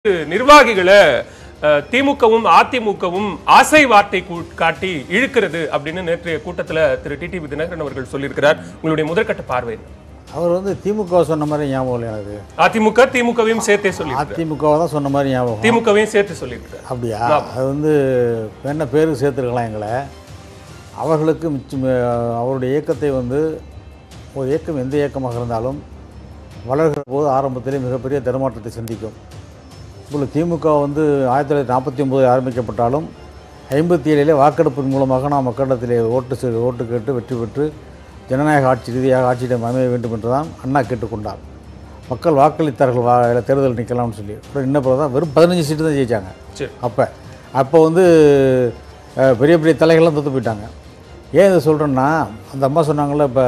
நிர்வாகிகளை அஹ், திமுகவும் அதிமுகவும் ஆசை வார்த்தை கூ- காட்டி இழுக்கிறது அப்படின்னு நேற்றைய கூட்டத்துல திரு டிடிவி தினகரன் அவர்கள் சொல்லியிருக்கிறார் உங்களுடைய முதற்கட்ட பார்வை என்ன? அவர் வந்து திமுக சொன்ன மாதிரி ஞாபகம் இல்லை எனக்கு அதிமுக திமுகவையும் சேர்த்தே சொல்லி அதிமுக தான் சொன்ன மாதிரி ஞாபகம் திமுகவையும் சேர்த்து சொல்லியிருக்கிறார் அப்படியா அது வந்து என்ன பேருக்கு சேர்த்துருக்கலாம் எங்களை அவர்களுக்கு மிச்சம் அவருடைய இயக்கத்தை வந்து ஒரு இயக்கம் எந்த இயக்கமாக இருந்தாலும் வளர்கிற போது ஆரம்பத்திலே மிகப்பெரிய தடுமாற்றத்தை சந்திக்கும் உங்களுக்கு திமுக வந்து ஆயிரத்தி தொள்ளாயிரத்தி நாற்பத்தி ஒம்போது ஆரம்பிக்கப்பட்டாலும் ஐம்பத்தி ஏழிலே வாக்கெடுப்பின் மூலமாக நாம் மக்களிடத்திலே ஓட்டு செ- ஓட்டு கேட்டு வெற்றி பெற்று ஜனநாயக ஆட்சி ரீதியாக ஆட்சியிடம் அமைய வேண்டும் என்று தான் அண்ணா கேட்டுக்கொண்டார் மக்கள் வாக்களித்தார்கள் வா இல்ல தேர்தல் நிற்கலாம்னு சொல்லி அப்புறம் இன்ன பிறகு தான் வெறும் பதினஞ்சு சீட்டு தான் ஜெயிச்சாங்க சரி அப்போ அப்போ வந்து அஹ், பெரிய பெரிய தலைகள்லாம் தோற்று போயிட்டாங்க ஏன் இதை சொல்கிறேன்னா அந்த அம்மா சொன்னாங்கள்ல இப்போ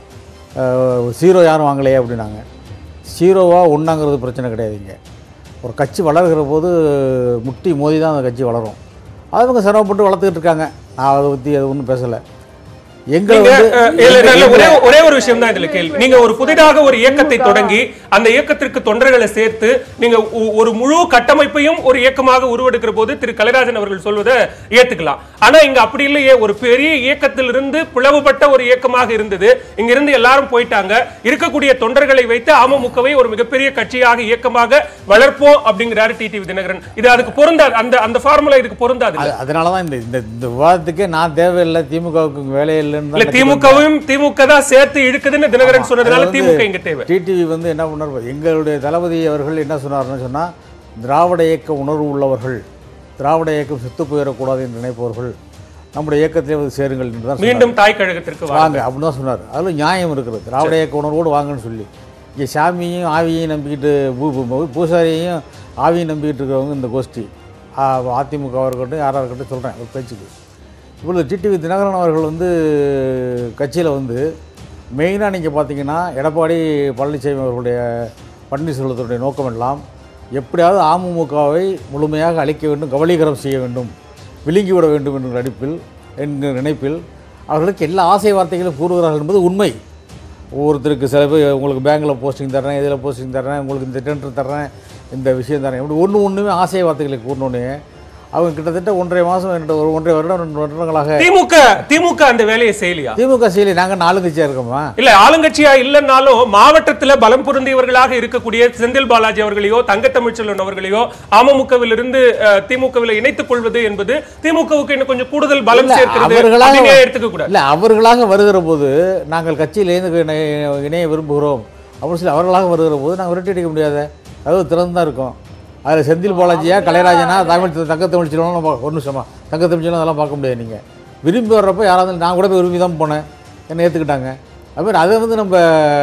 ஜீரோ யாரும் வாங்கலையே அப்படின்னாங்க ஜீரோவா ஒன்றாங்கிறது பிரச்சனை கிடையாதுங்க ஒரு கட்சி வளர்கிற போது முட்டி மோதி தான் அந்த கட்சி வளரும் அவங்க சிரமப்பட்டு வளர்த்துக்கிட்டு இருக்காங்க நான் அதை பற்றி அது ஒன்றும் பேசலை எங்களை நீங்க வந்து அஹ், இல்ல, இல்ல, இல்ல, ஒரே ஒரே ஒரு விஷயம் தான் இதுல கேள்வி நீங்க ஒரு புதிதாக ஒரு இயக்கத்தை தொடங்கி அந்த இயக்கத்திற்கு தொண்டர்களை சேர்த்து நீங்க ஒ- ஒரு முழு கட்டமைப்பையும் ஒரு இயக்கமாக உருவெடுக்கிற போது திரு கலைராஜன் அவர்கள் சொல்வதை ஏத்துக்கலாம் ஆனா இங்க அப்படி இல்லையே ஒரு பெரிய இயக்கத்திலிருந்து பிளவுபட்ட ஒரு இயக்கமாக இருந்தது இங்க இருந்து எல்லாரும் போயிட்டாங்க இருக்கக்கூடிய தொண்டர்களை வைத்து அமமுகவை ஒரு மிகப்பெரிய கட்சியாக இயக்கமாக வளர்ப்போம் அப்படிங்கிறாரு டிடிவி தினகரன் இது அதுக்கு பொருந்தாது அந்த அந்த ஃபார்முலா இதுக்கு பொருந்தாது அது- அதனால தான் இந்த இந்த இந்த விவாதத்துக்கே நான் தேவையில்லை திமுகவுக்கு வேலையே இல்லைன்னு இல்ல தான் திமுகவும் திமுக தான் சேர்த்து இழுக்குதுன்னு தினகரன் சொன்னதுனால திமுக இங்க தேவை டிடிவி வந்து என்ன பண்ணார் பாரு, எங்களுடைய தளபதி அவர்கள் என்ன சொன்னார்னு சொன்னால் திராவிட இயக்க உணர்வு உள்ளவர்கள் திராவிட இயக்கம் செத்து போயிடக்கூடாது என்று நினைப்பவர்கள் நம்முடைய இயக்கத்திலே வந்து சேருங்கள் என்று தான் சொன்னார். மீண்டும் தாய் கழகத்திற்கு வா. வாங்க அப்படின்னு தான் சொன்னார் அதில் நியாயம் இருக்கிறது திராவிட இயக்க உணர்வோடு வாங்கன்னு சொல்லி இங்கே சாமியையும் ஆவியையும் நம்பிக்கிட்டு பூ பூ- பூசாரியையும் ஆவியும் நம்பிக்கிட்டு இருக்கிறவங்க இந்த கோஷ்டி ஆ, அதிமுகவாக இருக்கட்டும் யாராக இருக்கட்டும் சொல்கிறேன் ஒரு பேச்சுக்கு இப்பொழுது டிடிவி தினகரன் அவர்கள் வந்து கட்சியில் வந்து மெயினாக நீங்கள் பார்த்தீங்கன்னா எடப்பாடி பழனிசாமி அவர்களுடைய பன்னீர்செல்வத்துடைய நோக்கம் எல்லாம் எப்படியாவது அமமுகவை முழுமையாக அழிக்க வேண்டும் கபலீகரம் செய்ய வேண்டும் விழுங்கி விட வேண்டும் என்ற நடிப்பில் என்கிற நினைப்பில் அவர்களுக்கு எல்லா ஆசை வார்த்தைகளும் கூறுகிறார்கள் என்பது உண்மை ஒவ்வொருத்தருக்கு சில பேர் உங்களுக்கு பேங்கில் போஸ்டிங் தர்றேன் இதில் போஸ்டிங் தர்றேன் உங்களுக்கு இந்த டெண்டர் தர்றேன் இந்த விஷயம் தரேன் இப்படி ஒன்று ஒன்றுமே ஆசை வார்த்தைகளை கூறினோடனே அவங்க கிட்டத்தட்ட ஒன்றரை மாதம் ரெண்டு ஒரு ஒன்றரை வருடம் ரெண்டு வருடங்களாக திமுக திமுக அந்த வேலையை செய்யலையா திமுக செயலி நாங்கள் நாலு கட்சியாக இருக்கோமா இல்ல ஆளுங்கட்சியா இல்லைன்னாலும் மாவட்டத்துல பலம் பொருந்தியவர்களாக இருக்கக்கூடிய செந்தில் பாலாஜி அவர்களையோ தங்க தமிழ்ச்செல்வன் அவர்களையோ அமமுகவில் இருந்து அஹ், திமுகவில் இணைத்துக் கொள்வது என்பது திமுகவுக்கு இன்னும் கொஞ்சம் கூடுதல் பலம் இல்ல, சேர்க்கிறது அவர்களாக அப்படின்னே எடுத்துக்க கூடாது இல்லை அவர்களாக வருகிற போது நாங்கள் கட்சியிலேருந்து இணைய இணைய விரும்புகிறோம் அப்படின்னு சொல்லி அவர்களாக வருகிற போது நாங்கள் விரட்டி அடிக்க முடியாத கதவு திறந்து தான் இருக்கும் அதில் செந்தில் பாலாஜியா கலைராஜனா தமிழ் தங்க தமிழ் செல்வனும் ஒரு நிமிஷமா தங்க தமிழ் செல்வன் அதெல்லாம் பார்க்க முடியாது நீங்கள் விரும்பி வர்றப்போ யாராவது நான் கூட போய் விரும்பி தான் போனேன் என்ன ஏற்றுக்கிட்டாங்க அது மாதிரி அதை வந்து நம்ம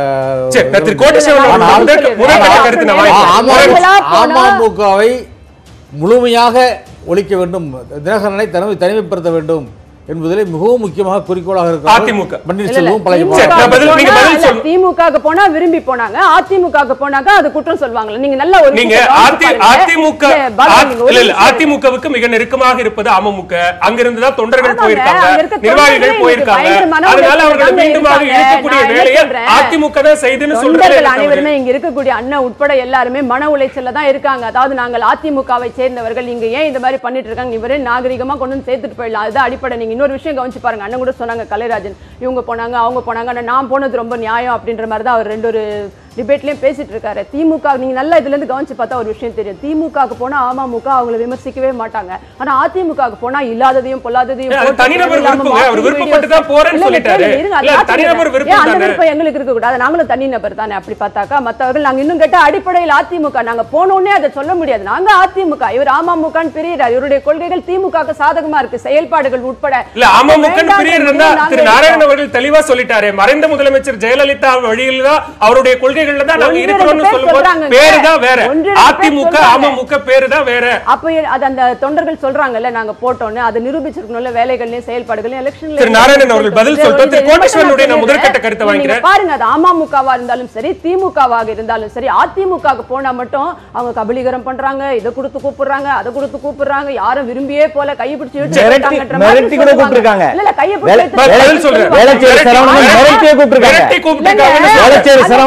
சரி நான் திரு கோட்டேஸ்வரன் அவர்கள் ஆனா, முதற்க- முதற்கட்ட கருத்து நான் வாங்கிக்கிறேன். ஆமா- அவர்களா போனா- அமமுகவை முழுமையாக ஒழிக்க வேண்டும் தினகரனை தனிமை தனிமைப்படுத்த வேண்டும் என்பதிலே மிகவும் முக்கியமாக குறிக்கோளாக இருக்கிறார் அதிமுக. பன்னீர்செல்வம் பழனி சரி, நான் பதில் நீங்க பதில் சொல்லணும். திமுக போனா விரும்பி போனாங்க அதிமுக போனாங்க அது குற்றம் சொல்லுவாங்கல்ல நீங்க நல்ல ஒரு நீங்க விஷயத்தை அதி- கவனிச்சு பாருங்க. அதிமுக இல்ல, பாலா, அ- நீங்க ஒரு இல்ல, இல்ல, விஷயம் அதிமுகவுக்கு மிக நெருக்கமாக இருப்பது அமமுக அங்கிருந்து தான் தொண்டர்கள் ஆமாங்க, போயிருக்காங்க அங்க இருக்க நிர்வாகிகள் தொண்டர்களே போயிருக்காங்க இன்னைக்கு பயங்கர மன அதனால உளைச்சல்ல அவர்கள் தாங்க மீண்டுமாக இருக்காங்க. இழுக்கக்கூடிய நான் என்ன வேலையை சொல்றேன்? அதிமுக தான் செய்துன்னு தொண்டர்கள் சொல்றாங்க அனைவருமே இங்க இருக்கக்கூடிய அண்ணன் உட்பட எல்லாருமே மன உளைச்சல்ல தான் இருக்காங்க அதாவது நாங்கள் அதிமுகவை சேர்ந்தவர்கள் இங்க ஏன் இந்த மாதிரி பண்ணிட்டு இருக்காங்க இவரே நாகரிகமா கொண்டு வந்து சேர்த்துட்டு போயிடலாம் அதுதான் அடிப்படை நீங்க இன்னொரு விஷயம் கவனிச்சு பாருங்க அண்ணன் கூட சொன்னாங்க கலைராஜன் இவங்க போனாங்க அவங்க போனாங்க ஆனா நான் போனது ரொம்ப நியாயம் அப்படின்ற மாதிரி தான் அவர் ரெண்டு ஒரு டிபேட்லயும் பேசிட்டு இருக்காரு திமுக நீங்க நல்லா இதுல இருந்து கவனிச்சு பார்த்தா ஒரு விஷயம் தெரியும் திமுகவுக்கு போனா அமமுக அவங்களை விமர்சிக்கவே மாட்டாங்க ஆனா அதிமுகவுக்கு போனா இல்லாததையும் பொல்லாததையும் அது போட்டு தனிநபர் தேவையில்லாம விருப்பங்க. அவர் mocking விருப்பப்பட்டு videos- தான் போறேன்னு இல்ல, இல்ல, சொல்லிட்டாரு. இருங்க, அது இல்ல, பார்த்துக்கிறேன். தனிநபர் விருப்பம் ஏன் அந்த தானே? விருப்பம் எங்களுக்கு இருக்க கூடாது நாங்களும் தனி நபர் தானே அப்படி பார்த்தாக்கா மத்தவர்கள் நாங்க இன்னும் கேட்டா அடிப்படையில் அதிமுக நாங்க போனோடனே அதை சொல்ல முடியாது நாங்க அதிமுக இவர் அமமுகன்னு பிரியறார் இவருடைய கொள்கைகள் திமுக சாதகமா இருக்கு செயல்பாடுகள் உட்பட இல்ல அமமுக வேண்டாம் பிரியர் என்று இருந்தா நாங்க திரு நாராயணன் அவர்கள் தெளிவா சொல்லிட்டாரு மறைந்த முதலமைச்சர் ஜெயலலிதா வழியில் தான் அவருடைய கொள்கைகள்ல தான் நாங்க ஒன்று இருக்கிறோம்னு ரெண்டு பேர் சொல்லும்போது சொல்றாங்க. பேரு தான் வேற ஒன்று ரெண்டு பேர் அதிமுக சொல்றாங்க. அமமுக பேரு தான் வேற அப்ப அது அந்த தொண்டர்கள் சொல்றாங்கல்ல நாங்க போட்டோன்னு அதை நிரூபிச்சிருக்கணும்ல வேலைகள்லயும் செயல்பாடுகளையும் எலெக்ஷன்ல திரு நாராயணன் அவர்கள் பதில் சொல்லட்டும். திரு கோட்டீஸ்வரனுடைய நான் முதற்கட்ட கருத்தை வாங்கிக்கிறேன். பாருங்க அது அமமுகவா இருந்தாலும் சரி திமுகவாக இருந்தாலும் சரி அதிமுகவுக்கு போனா மட்டும் அவங்க கபலீகரம் பண்றாங்க இதை கொடுத்து கூப்பிடுறாங்க அதை கொடுத்து கூப்பிடுறாங்க யாரும் விரும்பியே போல கை பிடிச்சு இழுத்து மிரட்டி- போட்டாங்கன்ற மாதிரி மிரட்டி கூட சொல்லுவாங்க. கூப்பிட்டிருக்காங்க. இல்ல, இல்ல, கையை பிடிச்சு வேலை- இழுத்து பதில் போட்டாங்கன்னு சொல்றேன். சொல்லுவாங்க. வேளச்சேரி சரவணன் மிரட்டியே கூப்பிட்டிருக்காங்க. மிரட்டி கூப்பிட்டிருக்காங்கன்னு இல்லைங்க. வேளச்சேரி அது- சரவணன் அதை மிரட்டி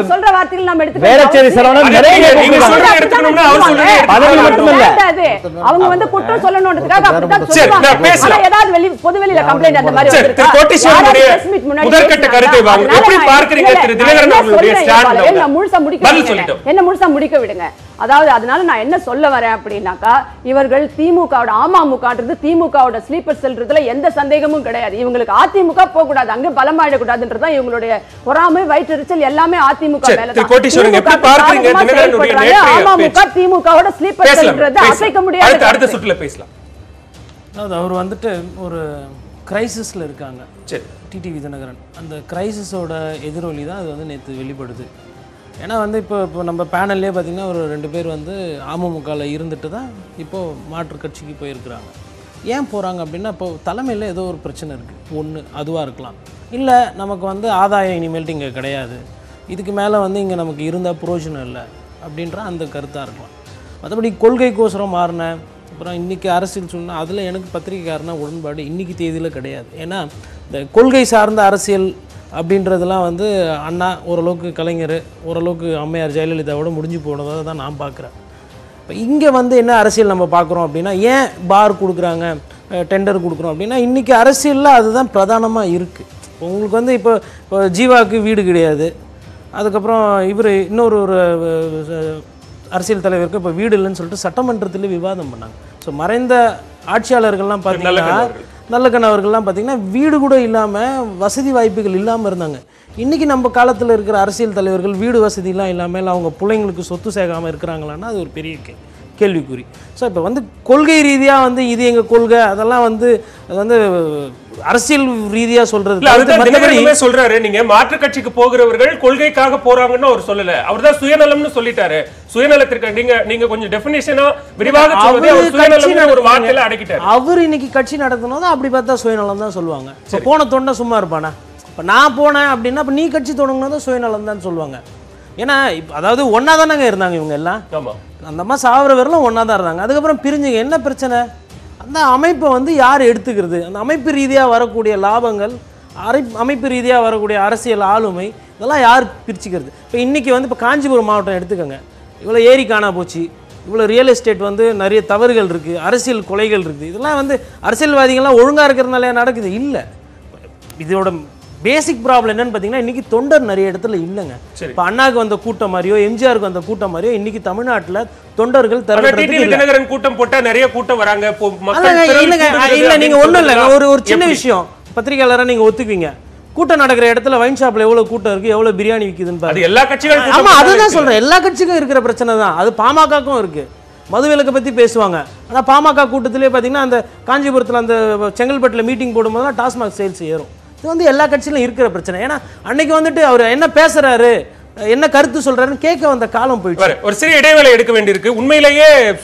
சொல்ற வார்த்தைகள் நம்ம எடுத்துக்க வேளச்சேரி வேண்டிய சரவணன் அவசியம் நிறைய இல்லை. நீங்க கூப்பிடுறாங்க. சொல்றதை எடுத்துக்கணும்னா அவர் சொல்றதை பதவி எடுத்துக்கணும். மட்டும் இல்ல. வேண்டாது. அவங்க வந்து குற்றம் சொல்லணுன்றதுக்காக அப்படிதான் சரி, சொல்லுவாங்க. நான் பேசலாம். ஆனா ஏதாவது வெளி பொதுவெளியில கம்ப்ளைண்ட் அந்த மாதிரி சரி, வந்திருக்கா? திரு கோட்டீஸ்வரனுடைய யாராவது press meet முன்னாடி முதற்கட்ட பேசினாங்களா? கருத்தை வாங்க. அதனால எப்படி நான் பார்க்கறீங்க இல்ல, திரு நான் தினகரன் என்ன அவர்களுடைய சொல்றேன் stand பாருங்க, ல? நான் முழுசா முடிக்க பதில் விடுங்க. சொல்லிட்டோம். என்ன முழுசா முடிக்க விடுங்க அதாவது அதனால நான் என்ன சொல்ல வரேன் அப்படின்னாக்கா இவர்கள் திமுகவோட அமமுகன்றது திமுகவோட ஸ்லீப்பர் செல்றதுல எந்த சந்தேகமும் கிடையாது இவங்களுக்கு அதிமுக போக கூடாது அங்க பலமாயிடக்கூடாதுன்றதுதான் இவங்களுடைய பொறாமை வயிற்றெரிச்சல் எல்லாமே அதிமுக சரி, மேல திரு கோட்டீஸ்வரன் எப்படி பார்க்கறீங்க தினகரனுடைய நேற்றைய அமமுக பேச்சு? திமுகவோட ஸ்லீப்பர் பேசலாம் செல்றது பேசலாம். அசைக்க அடுத்த முடியாது அடுத்த சுற்றுல பேசலாம் அதாவது அவர் வந்துட்டு ஒரு கிரைசிஸில் இருக்காங்க சரி டிடிவி தினகரன் அந்த கிரைசிஸோட எதிரொலி தான் அது வந்து நேற்று வெளிப்படுது ஏன்னா வந்து இப்போ இப்போ நம்ம பேனல்லே பார்த்தீங்கன்னா ஒரு ரெண்டு பேர் வந்து அமமுகவில் இருந்துட்டு தான் இப்போது மாற்றுக் கட்சிக்கு போயிருக்கிறாங்க ஏன் போகிறாங்க அப்படின்னா இப்போ தலைமையில் ஏதோ ஒரு பிரச்சனை இருக்குது ஒன்று அதுவாக இருக்கலாம் இல்லை நமக்கு வந்து ஆதாயம் இனிமேல்ட்டு இங்கே கிடையாது இதுக்கு மேலே வந்து இங்கே நமக்கு இருந்தால் புரோஜனம் இல்லை அப்படின்ற அந்த கருத்தாக இருக்கலாம் மற்றபடி கொள்கைக்கோசரம் மாறினேன் அப்புறம் இன்றைக்கி அரசியல் சொன்னால் அதில் எனக்கு பத்திரிகைக்காரனா உடன்பாடு இன்றைக்கி தேதியில் கிடையாது ஏன்னா இந்த கொள்கை சார்ந்த அரசியல் அப்படின்றதெல்லாம் வந்து அண்ணா ஓரளவுக்கு கலைஞர் ஓரளவுக்கு அம்மையார் ஜெயலலிதாவோட முடிஞ்சு போனதாக தான் நான் பார்க்குறேன் இப்போ இங்கே வந்து என்ன அரசியல் நம்ம பார்க்குறோம் அப்படின்னா ஏன் பார் கொடுக்குறாங்க டெண்டர் கொடுக்குறோம் அப்படின்னா இன்றைக்கி அரசியலில் அதுதான் பிரதானமாக இருக்குது உங்களுக்கு வந்து இப்போ இப்போ ஜீவாவுக்கு வீடு கிடையாது அதுக்கப்புறம் இவர் இன்னொரு ஒரு அஹ், அரசியல் தலைவருக்கு இப்போ வீடு இல்லைன்னு சொல்லிட்டு சட்டமன்றத்தில் விவாதம் பண்ணாங்க ஸோ மறைந்த ஆட்சியாளர்கள்லாம் பார்த்தீங்கன்னா நல்லக்கண் அவர்கள்லாம் பார்த்தீங்கன்னா வீடு கூட இல்லாமல் வசதி வாய்ப்புகள் இல்லாமல் இருந்தாங்க இன்றைக்கி நம்ம காலத்தில் இருக்கிற அரசியல் தலைவர்கள் வீடு வசதிலாம் இல்லாமல் இல்லை அவங்க பிள்ளைங்களுக்கு சொத்து சேர்க்காமல் இருக்கிறாங்களான்னா அது ஒரு பெரிய கே கேள்விக்குறி ஸோ இப்போ வந்து கொள்கை ரீதியாக வந்து இது எங்கள் கொள்கை அதெல்லாம் வந்து அது வந்து அரசியல் ரீதியாக சொல்கிறது இல்ல அதுதான் தினகரனுமே சொல்றாரு நீங்க மாற்று கட்சிக்கு போகிறவர்கள் கொள்கைக்காக போறாங்கன்னு அவர் சொல்லல அவர்தான் சுயநலம்னு சொல்லிட்டாரு சுயநலத்திற்கு நீங்க நீங்க கொஞ்சம் டெபினிஷனா விரிவாக சொல்வதை அவர் சுயநலம்னு ஒரு வார்த்தையில அடக்கிட்டாரு அவர் இன்னைக்கு கட்சி நடத்தினோம் அப்படி பார்த்தா சுயநலம் தான் சொல்லுவாங்க இப்போ போன தொண்டை சும்மா இருப்பானா இப்போ நான் போனேன் அப்படின்னா இப்போ நீ கட்சி தொடங்கினதும் சுயநலம் தான் சொல்லுவாங்க ஏன்னா இப்போ அதாவது ஒன்றா தானங்க இருந்தாங்க இவங்க எல்லாம் ஆமா அந்த அம்மா சாவர வரலும் ஒன்றா தான் இருந்தாங்க அதுக்கப்புறம் பிரிஞ்சுங்க என்ன பிரச்சனை அந்த அமைப்பை வந்து யார் எடுத்துக்கிறது அந்த அமைப்பு ரீதியாக வரக்கூடிய லாபங்கள் அரை அமைப்பு ரீதியாக வரக்கூடிய அரசியல் ஆளுமை இதெல்லாம் யார் பிரிச்சுக்கிறது இப்போ இன்றைக்கி வந்து இப்போ காஞ்சிபுரம் மாவட்டம் எடுத்துக்கோங்க இவ்வளோ ஏரி காணா போச்சு இவ்வளோ ரியல் எஸ்டேட் வந்து நிறைய தவறுகள் இருக்குது அரசியல் கொலைகள் இருக்குது இதெல்லாம் வந்து அரசியல்வாதிகள்லாம் ஒழுங்காக இருக்கிறதுனால நடக்குது இல்லை இதோட பேசிக் ப்ராப்ளம் என்னன்னு பார்த்தீங்கன்னா இன்னைக்கு தொண்டர் நிறைய இடத்துல இல்லைங்க சரி. இப்போ அண்ணாக்கு வந்த கூட்டம் மாதிரியோ எம்ஜிஆருக்கு வந்த கூட்டம் மாதிரியோ இன்னைக்கு தமிழ்நாட்டில் தொண்டர்கள் ஆனா திரளுறதுக்கு டிடிவி இல்லை தினகரன் கூட்டம் போட்டா நிறைய கூட்டம் வராங்க இப்போ மக்கள் இல்லைங்க திரள் இல்லைங்க கூடுகிறது இல்லை நீங்க அப்படின்னு ஒன்றும் இல்லைங்க சொல்றதுலாம் ஒரு ஒரு சின்ன எப்படி? விஷயம் பத்திரிகையாளராக நீங்க ஒத்துக்குவீங்க கூட்டம் நடக்கிற இடத்துல வைன் ஷாப்ல எவ்வளவு கூட்டம் இருக்கு எவ்வளவு பிரியாணி விக்குதுன்னு அது பாருங்க எல்லா கட்சிகள் கூட்டம் ஆமா போட்டாலும் அதுதான் இருக்கு. சொல்றேன் எல்லா கட்சிக்கும் இருக்கிற பிரச்சனை தான் அது பாமகக்கும் இருக்கு மதுவிலக்கை பத்தி பேசுவாங்க ஆனா பாமக கூட்டத்திலே பாத்தீங்கன்னா அந்த காஞ்சிபுரத்துல அந்த செங்கல்பட்டுல மீட்டிங் போடும்போதெல்லாம் டாஸ்மாக் சேல்ஸ் ஏறும் இது வந்து எல்லா கட்சியிலும் இருக்கிற பிரச்சனை ஏன்னா அன்னைக்கு வந்துட்டு அவர் என்ன பேசுறாரு என்ன கருத்து சொல்றாருன்னு கேட்க வந்த காலம் போயிடுச்சு ஒரு சிறிய இடைவேளை எடுக்க வேண்டியிருக்கு உண்மையிலேயே